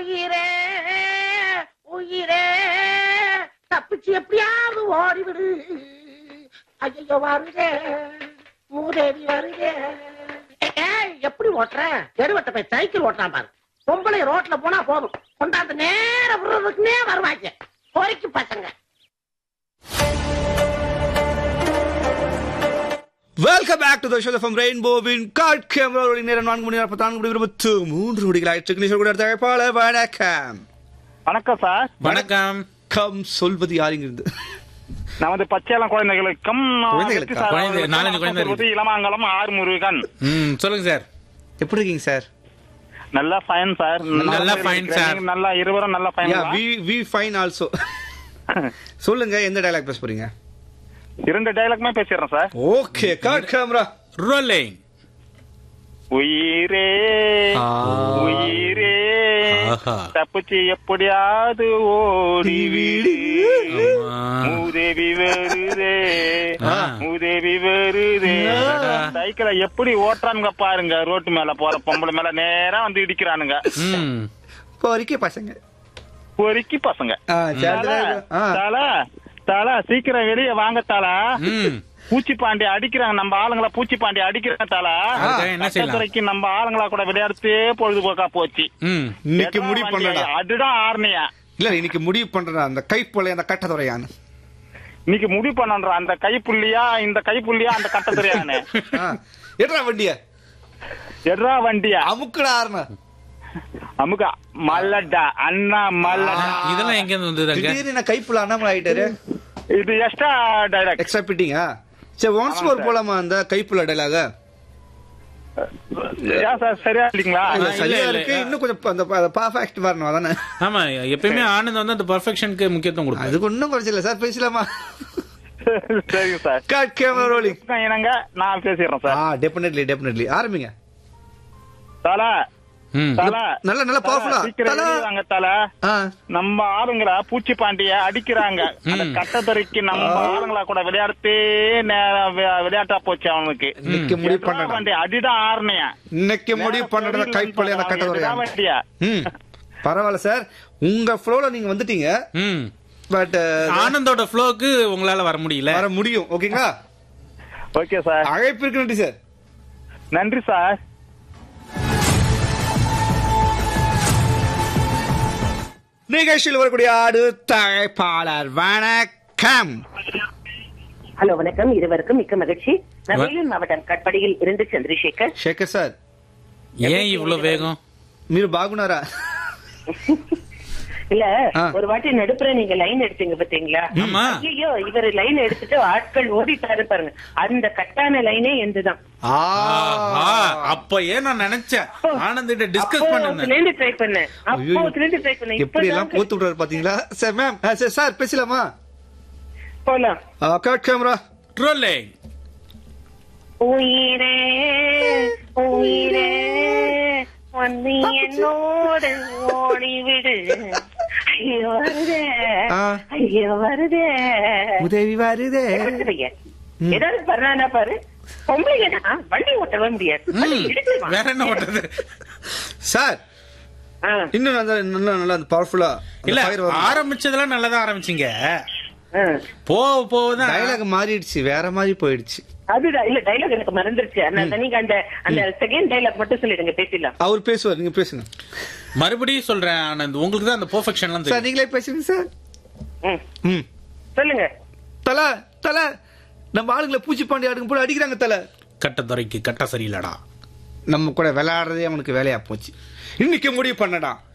உயிரே உயிரே தப்பிச்சு எப்படியாவது ஓடிவிடு ஐயோ வருதே மூதேவி வருதே ஏய், எப்படி ஓட்டுற தெருவட்ட போய் சைக்கிள் ஓட்டுறான் பாரு பொம்பளை ரோட்ல போனா போதும் கொண்டாந்து நேர விடுறதுக்குனே வருவாங்க பொறிக்கு பசங்க welcome back to the show from ரெயின்போவின் காட் கேமரா நேரம் நான்கு மணி நாற்பத்தி நான்கு மணி இருபத்து மூன்று மணிகள் ஆயிற்று கூட தழைப்பாள வணக்கம் வணக்கம் சார் வணக்கம் கம் சொல்வது யாருங்கிறது நான் வந்து பச்சையெல்லாம் குழந்தைகளுக்கும் குழந்தைகளுக்கா? வெற்றி சார் குழந்தை- அவர்களுக்கும் நாலஞ்சு வணக்கம் குழந்தை சொல்வது இளமாங்கலம் ஆர் முருகன் ம் சொல்லுங்க சார் எப்படி இருக்கீங்க சார் நல்லா ஃபைன் சார் நல்லா fine, sir. நீங்க நல்லா இருவரும் நல்லா fine yeah we we fine also சொல்லுங்க எந்த டயலாக் பேச போறீங்க இரண்டு டைலாக்மே பேசிடுறேன் sir okay got camera rolling உயிரே ஆ. உயிரே ஆஹா. தப்பிச்சு எப்படியாவது ஓடி வீடு ஆமா. மூதேவி வருதே ஆ. மூதேவி வருதே அடடா. சைக்கிளை எப்படி ஓட்டுறானுங்க பாருங்க ரோட்டு மேல போற பொம்பளை மேல நேரா வந்து இடிக்கிறானுங்க ம் பொறிக்க பசங்க பொறுக்கி பசங்க ஆ, சரி, தல, ஆ. தல தல சீக்கிரம் வெளியே வாங்க தல ம் பூச்சி பாண்டி அடிக்கிறாங்க நம்ம ஆளுங்கள பூச்சி பாண்டி அடிக்கிறாங்க தல அதுக்காக என்ன செய்யலாம் கட்டத்துறைக்கு நம்ம ஆளுங்களா கூட விளையாடுத்தே பொழுதுபோக்கா போச்சு ம் இன்னைக்கு எட்ரா முடிவு வண்டியா, பண்ணடா அதுதான் ஆர்னியா இல்ல இன்னைக்கு முடிவு பண்றேன் அந்த கைப்பொலை அந்த கட்டதுறையான்னு இன்னைக்கு முடிவு பண்ணன்ற அந்த கைப்புள்ளியா இந்த கைப்புள்ளியா அந்த கட்டத்துறையானு ஆ, எட்ரா வண்டிய எட்ரா வண்டியா அமுக்குடா ஆறுனா அமுகா மல்லடா அண்ணா மல்லடா இதெல்லாம் எங்க இருந்து வந்தது அங்க திடீர்னு என்ன கைப்புல அண்ணாமலை ஆயிட்டாரு இது எக்ஸ்ட்ரா டைலாக் எக்ஸ்ட்ரா பிட்டிங்கா சரி ஒன்ஸ் ஆமா மோர் சார். போலாமா அந்த கைப்புல டயலாக ஏன் சார் சரியா இல்லைங்களா இல்ல, இல்ல, சரியா இல்ல. இருக்கு இன்னும் கொஞ்சம் அந்த பர்ஃபெக்ட் வரணும் அதானே ஆமா எப்பயுமே ஆனந்த் வந்து அந்த பர்ஃபெக்ஷனுக்கு முக்கியத்துவம் கொடுப்பாரு அதுக்கு ஒன்றும் குறைச்சல சார் பேசலாமா சரிங்க சார் கட் கேமரா ரோலிங் என்னங்க நான் பேசிடுறேன் ஆ சார் டெஃபினெட்லி டெஃபினெட்லி ஆரம்பிங்க தல ம் தல நல்ல நல்ல பவர்ஃபுல்லா சீக்கிரம் தல வெளியவாங்க தல ஆ நம்ம ஆளுங்கள பூச்சி பாண்டிய அடிக்கிறாங்க அந்த ம். கட்டத்தறிக்கு நம்ம ஆளுங்களா கூட விளையாடுத்தே நேரா வி- விளையாட்டா போச்சு அவனுக்கு இன்னைக்கு முடிவு எட்ரா பண்ணடா வண்டி அடிதான் ஆர்னியா இன்னைக்கு முடிவு பண்ணடா கைப்புல அந்த கட்டதுறையா வண்டியா ம் பரவாயில்ல சார் உங்க ஃப்ளோல நீங்க வந்துட்டீங்க ம் பட் ஆனந்தோட ஃப்ளோக்கு உங்களால வர முடியல வர முடியும் ஓகேங்களா ஓகே சார் அழைப்பு இருக்கு நன்றி சார் நன்றி சார் நிகழ்ச்சியில் வரக்கூடிய அடுத்த அழைப்பாளர் வணக்கம் ஹலோ வணக்கம் இருவருக்கும் மிக்க மகிழ்ச்சி நான் வ- வேலூர் மாவட்டம் கட்படியில் இருந்து சந்திரசேகர் శేఖర్ సార్ ஏன் இவ்வளவு வேகம் మీరు బాగున్నారా இல்ல ஆ. ஒரு வாட்டி நடுப்புற நீங்க லைன் எடுத்தீங்க பாத்தீங்களா ஆமா. ஐயோ இவர் லைன் எடுத்துட்டு ஆட்கள் ஓடிட்டாரு பாருங்க அந்த கட்டான லைனே எந்துதான் ஆஹா, அப்ப ஏன் நான் நினைச்சேன் ஆனந்த் கிட்ட டிஸ்கஸ் பண்ணேன் அப்போதுல இருந்து ட்ரை பண்ணேன் அப்போதுல இருந்து ட்ரை பண்ணேன் எப்படி எல்லாம் இப்பதான் போத்து விடுறாரு பாத்தீங்களா சார் மேம் சார் சார் பேசலாமா போலாம் கட் கேமரா ரோலிங் உயிரே உயிரே வந்து என்னோடு ஓடிவிடு ஐயோ வருதே ஆ. ஐயோ வருதே உதவி வருதே வருதுங்க. ஏதாவது பண்ணானா பாரு பொம்பளைங்கன்னா வண்டி ஓட்டவே முடியாது வண்டி இடிச்சிருவான். வேற என்ன பண்றது சார் ஆ, இன்னும் நல்லா நல்லா நல்லா பவர்ஃபுல்லா இல்ல ஆரம்பிச்சதெல்லாம் நல்லதா ஆரம்பிச்சீங்க ஆ. போக போதான் டயலாக் மாறிடுச்சு வேற மாதிரி போயிடுச்சு அதுதான் இல்ல டைலாக் எனக்கு மறந்துருச்சு அந்த நீங்க அந்த அந்த செகண்ட் டைலாக் மட்டும் சொல்லிடுங்க பேசிடலாம் அவர் பேசுவார் நீங்க பேசுங்க மறுபடியும் சொல்றேன் ஆனந்த் உங்களுக்கு தான் அந்த பெர்ஃபெக்ஷன்லாம் சார் தெரியும் நீங்களே பேசுங்க சார் ம். ம் சொல்லுங்க தல தல நம்ம ஆளுங்களை பூச்சி பாண்டி ஆடுங்க போல அடிக்கிறாங்க தல கட்டத்துறைக்கு கட்ட சரியில்லடா நம்ம கூட விளையாடுறதே அவனுக்கு வேலையா போச்சு இன்னைக்கு முடிவு பண்ணடா